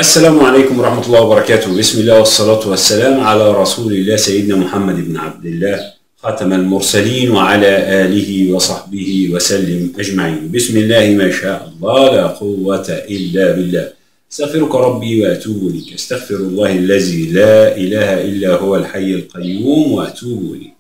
السلام عليكم ورحمة الله وبركاته بسم الله والصلاة والسلام على رسول الله سيدنا محمد بن عبد الله خاتم المرسلين وعلى آله وصحبه وسلم أجمعين بسم الله ما شاء الله لا قوة إلا بالله استغفرك ربي وأتوب إليك استغفر الله الذي لا إله إلا هو الحي القيوم وأتوب إليه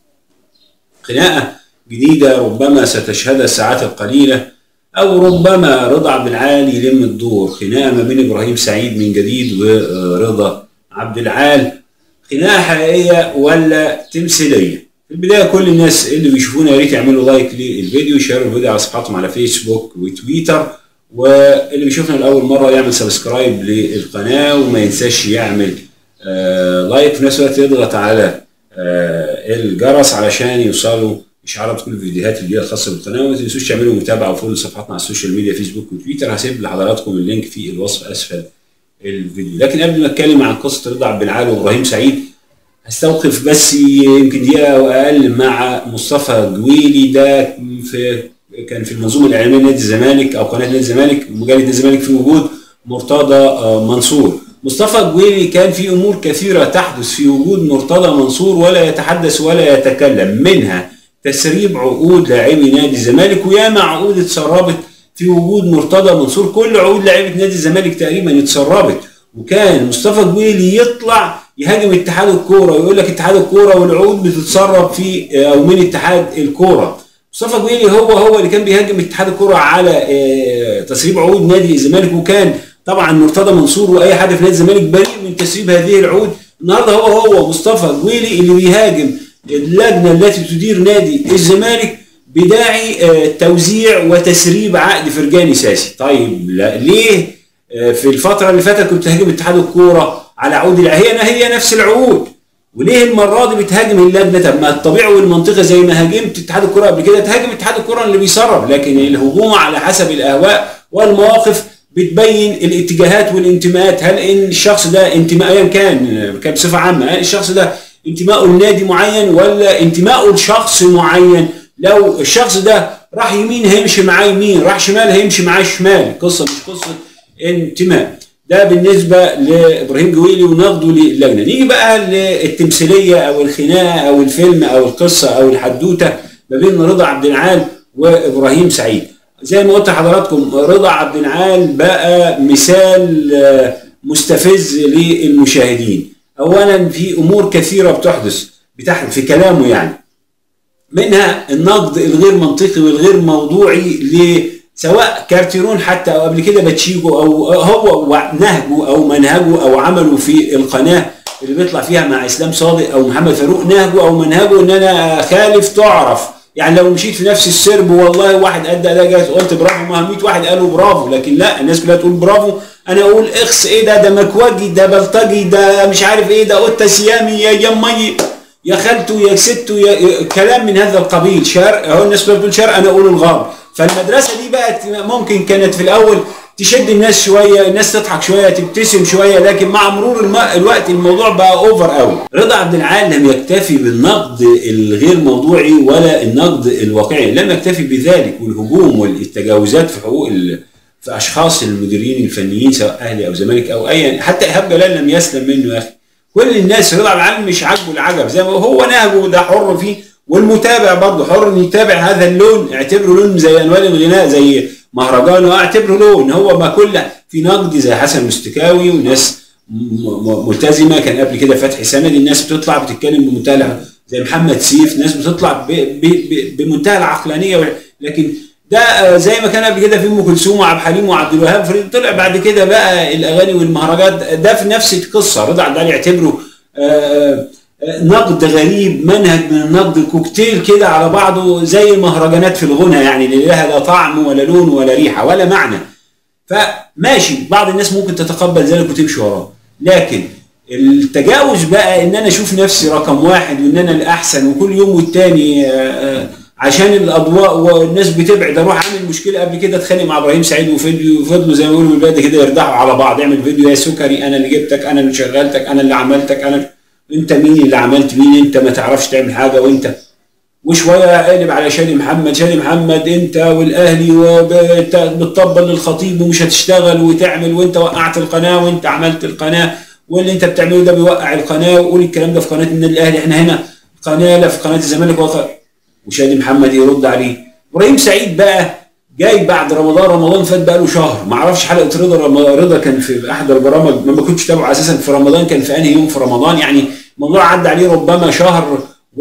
خناقة جديدة ربما ستشهد الساعات القليلة أو ربما رضا عبد العال يلم الدور خناقة ما بين إبراهيم سعيد من جديد ورضا عبد العال خناقة حقيقية ولا تمثيلية في البداية كل الناس اللي بيشوفونا يا ريت يعملوا لايك للفيديو يشيروا الفيديو على صفحاتهم على فيسبوك وتويتر واللي بيشوفنا لأول مرة يعمل سبسكرايب للقناة وما ينساش يعمل آه لايك في نفس الوقت يضغط على آه الجرس علشان يوصلوا اشعارات كل الفيديوهات اللي هي الخاصه بالقناه وما تنسوش تعملوا متابعه وفولو صفحاتنا على السوشيال ميديا فيسبوك وتويتر هسيب لحضراتكم اللينك في الوصف اسفل الفيديو لكن قبل ما اتكلم عن قصه رضا عبد العال وابراهيم سعيد هستوقف بس يمكن دقيقه او اقل مع مصطفى جويلي ده في كان في المنظومه الاعلاميه نادي الزمالك او قناه نادي الزمالك مجله نادي الزمالك في وجود مرتضى منصور مصطفى جويلي كان في امور كثيره تحدث في وجود مرتضى منصور ولا يتحدث ولا يتكلم منها تسريب عقود لاعبي نادي الزمالك وياما عقود اتسربت في وجود مرتضى منصور كل عقود لاعيبه نادي الزمالك تقريبا اتسربت وكان مصطفى جويلي يطلع يهاجم اتحاد الكوره ويقول لك اتحاد الكوره والعقود بتتسرب في او من اتحاد الكوره مصطفى جويلي هو هو اللي كان بيهاجم اتحاد الكوره على تسريب عقود نادي الزمالك وكان طبعا مرتضى منصور واي حد في نادي الزمالك بريء من تسريب هذه العقود النهارده هو هو مصطفى جويلي اللي بيهاجم اللجنه التي تدير نادي الزمالك بداعي توزيع وتسريب عقد فرجاني ساسي طيب لا ليه في الفتره اللي فاتت كنت بتهاجم اتحاد الكوره على عقود هي هي نفس العقود وليه المره دي بتهاجم اللجنه طب ما الطبيعي والمنطقي زي ما هاجمت اتحاد الكوره قبل كده تهاجم اتحاد الكوره اللي بيسرب لكن الهجوم على حسب الاهواء والمواقف بتبين الاتجاهات والانتماءات هل ان الشخص ده انتماء ايا كان كان بصفه عامه هل الشخص ده انتمائه لنادي معين ولا انتمائه لشخص معين لو الشخص ده راح يمين هيمشي معاه يمين راح شمال هيمشي معاه شمال قصه مش قصه انتماء ده بالنسبه لابراهيم جويلي ونقده للجنه نيجي بقى للتمثيليه او الخناقه او الفيلم او القصه او الحدوته ما بين رضا عبد العال وابراهيم سعيد زي ما قلت لحضراتكم رضا عبد العال بقى مثال مستفز للمشاهدين اولا في امور كثيره بتحدث بتحدث في كلامه يعني منها النقد الغير منطقي والغير موضوعي ل سواء كارتيرون حتى او قبل كده باتشيجو او هو نهجه او منهجه او عمله في القناه اللي بيطلع فيها مع اسلام صادق او محمد فاروق نهجه او منهجه ان انا خالف تعرف يعني لو مشيت في نفس السرب والله واحد ادى ده جاي قلت برافو ما 100 واحد قالوا برافو لكن لا الناس كلها تقول برافو انا اقول اخس ايه ده ده مكوجي ده بلطجي ده مش عارف ايه ده قطه سيامي يا يمي يا خالته يا سته يا كلام من هذا القبيل شرق اهو الناس بتقول شرق انا اقول الغرب فالمدرسه دي بقت ممكن كانت في الاول تشد الناس شويه الناس تضحك شويه تبتسم شويه لكن مع مرور الم... الوقت الموضوع بقى اوفر قوي رضا عبد العال لم يكتفي بالنقد الغير موضوعي ولا النقد الواقعي لم يكتفي بذلك والهجوم والتجاوزات في حقوق ال... في اشخاص المديرين الفنيين سواء اهلي او زمالك او اي حتى ايهاب جلال لم يسلم منه يا اخي كل الناس رضا عبد العال مش عاجبه العجب زي ما هو نهجه ده حر فيه والمتابع برضه حر ان يتابع هذا اللون اعتبره لون زي انواع الغناء زي مهرجان اعتبره لون هو ما كل في نقد زي حسن مستكاوي وناس ملتزمه كان قبل كده فتحي سند الناس بتطلع بتتكلم بمنتهى زي محمد سيف ناس بتطلع بمنتهى العقلانيه لكن ده زي ما كان قبل كده في ام كلثوم وعبد الحليم وعبد الوهاب فريد طلع بعد كده بقى الاغاني والمهرجانات ده في نفس القصه رضا عبد العال يعتبره آآ نقد غريب منهج من النقد كوكتيل كده على بعضه زي المهرجانات في الغنى يعني اللي لها لا طعم ولا لون ولا ريحه ولا معنى فماشي بعض الناس ممكن تتقبل ذلك وتمشي وراه لكن التجاوز بقى ان انا اشوف نفسي رقم واحد وان انا الاحسن وكل يوم والتاني عشان الاضواء والناس بتبعد اروح اعمل مشكله قبل كده اتخانق مع ابراهيم سعيد وفيديو فضلوا زي ما بيقولوا البلاد كده يردحوا على بعض اعمل فيديو يا سكري انا اللي جبتك انا اللي شغلتك انا اللي عملتك انا انت مين اللي عملت مين انت ما تعرفش تعمل حاجه وانت وشويه قالب على شادي محمد شادي محمد انت والاهلي وانت بتطبل للخطيب ومش هتشتغل وتعمل وانت وقعت القناه وانت عملت القناه واللي انت بتعمله ده بيوقع القناه وقول الكلام ده في قناه النادي الاهلي احنا هنا قناه لا في قناه الزمالك وقع وشادي محمد يرد عليه ابراهيم سعيد بقى جاي بعد رمضان رمضان فات بقى له شهر ما اعرفش حلقه رضا رضا كان في احد البرامج ما كنتش تابعه اساسا في رمضان كان في انهي يوم في رمضان يعني الموضوع عدى عليه ربما شهر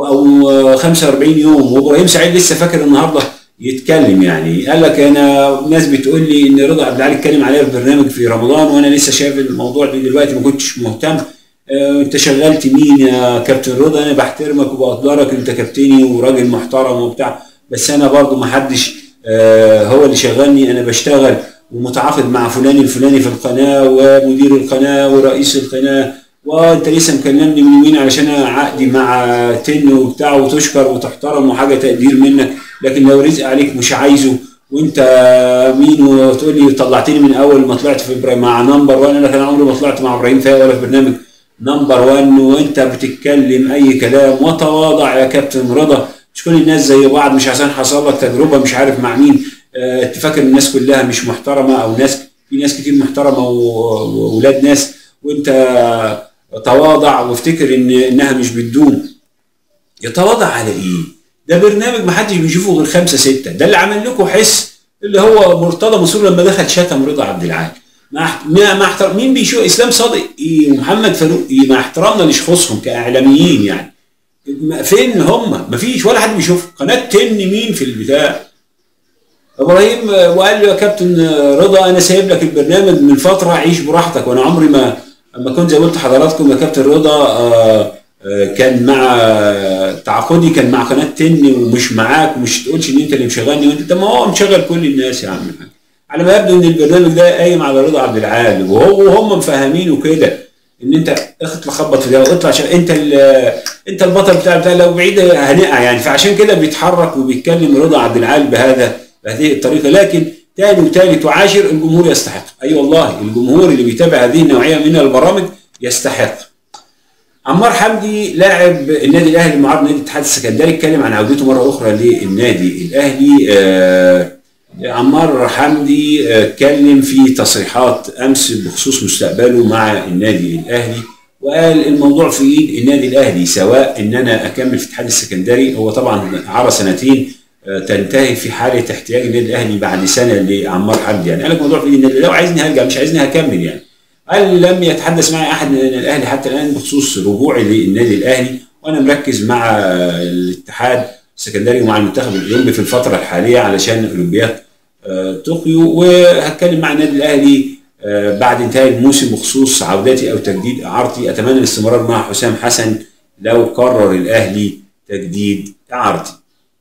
او 45 يوم وابراهيم سعيد لسه فاكر النهارده يتكلم يعني قال لك انا ناس بتقول لي ان رضا عبد العال اتكلم عليا في برنامج في رمضان وانا لسه شايف الموضوع ده دلوقتي ما كنتش مهتم اه انت شغلت مين يا كابتن رضا انا بحترمك وبقدرك انت كابتني وراجل محترم وبتاع بس انا برضو ما حدش اه هو اللي شغلني انا بشتغل ومتعاقد مع فلان الفلاني في القناه ومدير القناه ورئيس القناه وانت لسه مكلمني من يومين علشان عقدي مع تن وبتاع وتشكر وتحترم وحاجه تقدير منك لكن لو رزق عليك مش عايزه وانت مين وتقول لي طلعتني من اول ما طلعت في مع نمبر 1 انا كان عمري ما طلعت مع ابراهيم فايق ولا في برنامج نمبر 1 وانت بتتكلم اي كلام وتواضع يا كابتن رضا مش كل الناس زي بعض مش عشان حصل لك تجربه مش عارف مع مين اه تفكر الناس كلها مش محترمه او ناس في ناس كتير محترمه واولاد ناس وانت تواضع وافتكر ان انها مش بتدوم يتواضع على ايه؟ ده برنامج ما حدش بيشوفه غير خمسه سته ده اللي عمل لكم حس اللي هو مرتضى منصور لما دخل شتم رضا عبد العال مع مع احترام مين بيشوف اسلام صادق ايه ومحمد فاروق ايه مع احترامنا لشخوصهم كاعلاميين يعني فين هم؟ مفيش ولا حد بيشوف قناه تن مين في البتاع ابراهيم وقال له يا كابتن رضا انا سايب لك البرنامج من فتره عيش براحتك وانا عمري ما اما كنت زي ما قلت حضراتكم يا كابتن رضا آآ آآ كان مع تعاقدي كان مع قناه تن ومش معاك ومش تقولش ان انت اللي مشغلني وانت طب ما هو مشغل كل الناس يا عم الحاج على ما يبدو ان البرنامج ده قايم على رضا عبد العال وهو وهم مفهمينه كده ان انت اطلع خبط في ده واطلع عشان انت انت البطل بتاع بتاع لو بعيد هنقع يعني فعشان كده بيتحرك وبيتكلم رضا عبد العال بهذا بهذه الطريقه لكن تاني وتالت وعاشر الجمهور يستحق اي أيوة والله الجمهور اللي بيتابع هذه النوعيه من البرامج يستحق عمار حمدي لاعب النادي الاهلي معار نادي الاتحاد السكندري اتكلم عن عودته مره اخرى للنادي الاهلي آه عمار حمدي اتكلم آه في تصريحات امس بخصوص مستقبله مع النادي الاهلي وقال الموضوع في ايد النادي الاهلي سواء ان انا اكمل في الاتحاد السكندري هو طبعا عرى سنتين تنتهي في حاله احتياج النادي الاهلي بعد سنه لعمار حمدي يعني قال لك الموضوع في النادي لو عايزني هرجع مش عايزني هكمل يعني قال لم يتحدث معي احد من الاهلي حتى الان بخصوص رجوعي للنادي الاهلي وانا مركز مع الاتحاد السكندري ومع المنتخب الاولمبي في الفتره الحاليه علشان اولمبياد طوكيو وهتكلم مع النادي الاهلي بعد انتهاء الموسم بخصوص عودتي او تجديد اعارتي اتمنى الاستمرار مع حسام حسن لو قرر الاهلي تجديد اعارتي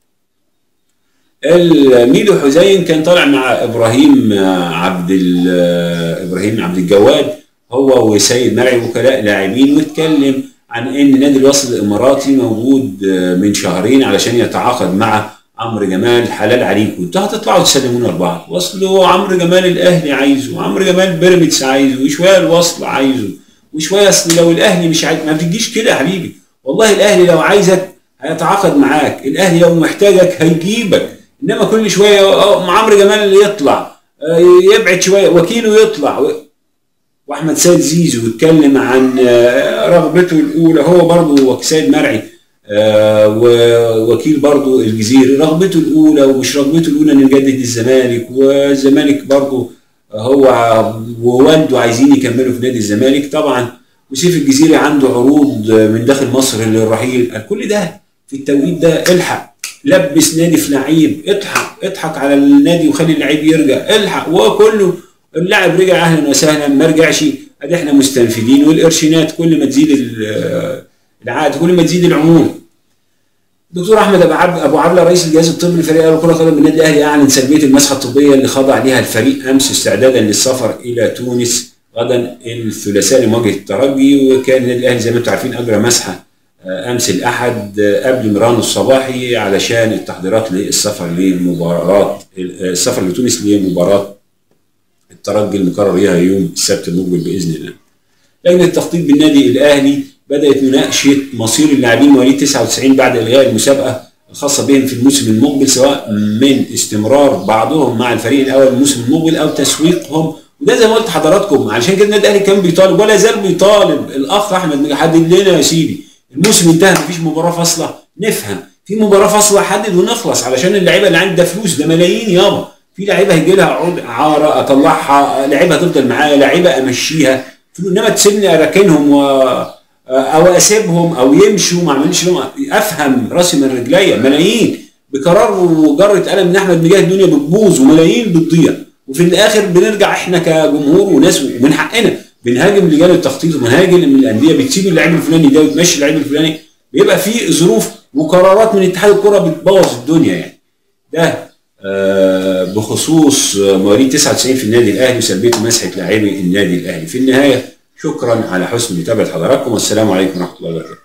ميدو حسين كان طالع مع ابراهيم عبد ابراهيم عبد الجواد هو وسيد مرعي وكلاء لاعبين واتكلم عن ان نادي الوصل الاماراتي موجود من شهرين علشان يتعاقد مع عمرو جمال حلال عليكم انتوا هتطلعوا تسلمونا لبعض وصل عمرو جمال الاهلي عايزه وعمرو جمال بيراميدز عايزه وشويه الوصل عايزه وشويه اصل لو الاهلي مش عايز ما بتجيش كده يا حبيبي والله الاهلي لو عايزك هيتعاقد معاك الاهلي لو محتاجك هيجيبك انما كل شويه عمرو جمال اللي يطلع يبعد شويه وكيله يطلع واحمد سيد زيزو يتكلم عن رغبته الاولى هو برضه سيد مرعي ووكيل برضه الجزيري رغبته الاولى ومش رغبته الاولى ان يجدد الزمالك والزمالك برضه هو ووالده عايزين يكملوا في نادي الزمالك طبعا وسيف الجزيري عنده عروض من داخل مصر للرحيل كل ده في التوقيت ده الحق لبس نادي في لعيب اضحك اضحك على النادي وخلي اللعيب يرجع الحق وكله اللاعب رجع اهلا وسهلا ما رجعش ادي احنا مستنفدين والقرشينات كل ما تزيد العقد كل ما تزيد العموله دكتور احمد ابو عبد ابو عبله رئيس الجهاز الطبي لفريق كره قدم النادي الاهلي اعلن سلبيه المسحه الطبيه اللي خضع لها الفريق امس استعدادا للسفر الى تونس غدا الثلاثاء لمواجهه الترجي وكان النادي الاهلي زي ما انتم عارفين اجرى مسحه امس الاحد قبل مران الصباحي علشان التحضيرات للسفر لمباراه السفر لتونس لمباراه الترجي المقرر ليها يوم السبت المقبل باذن الله. لجنه التخطيط بالنادي الاهلي بدات مناقشه مصير اللاعبين مواليد 99 بعد الغاء المسابقه الخاصه بهم في الموسم المقبل سواء من استمرار بعضهم مع الفريق الاول الموسم المقبل او تسويقهم وده زي ما قلت لحضراتكم علشان كده النادي الاهلي كان بيطالب ولا زال بيطالب الاخ احمد حدد لنا يا سيدي الموسم انتهى مفيش مباراه فاصله نفهم في مباراه فاصله حدد ونخلص علشان اللعيبه اللي عندي ده فلوس ده ملايين يابا في لعيبه هيجي لها عقد اعاره اطلعها لعيبه هتفضل معايا لعيبه امشيها انما تسيبني اراكنهم و او اسيبهم او يمشوا ما اعملش لهم افهم راسي من رجليا ملايين بقرار وجره قلم من احمد مجاهد الدنيا بتبوظ وملايين بتضيع وفي الاخر بنرجع احنا كجمهور وناس ومن حقنا بنهاجم لجان التخطيط وبنهاجم الانديه بتسيب اللعيب الفلاني ده وتمشي اللعيب الفلاني بيبقى في ظروف وقرارات من اتحاد الكره بتبوظ الدنيا يعني ده آه بخصوص مواليد 99 في النادي الاهلي وسلبيه مسحه لاعبي النادي الاهلي في النهايه شكرا على حسن متابعه حضراتكم والسلام عليكم ورحمه الله وبركاته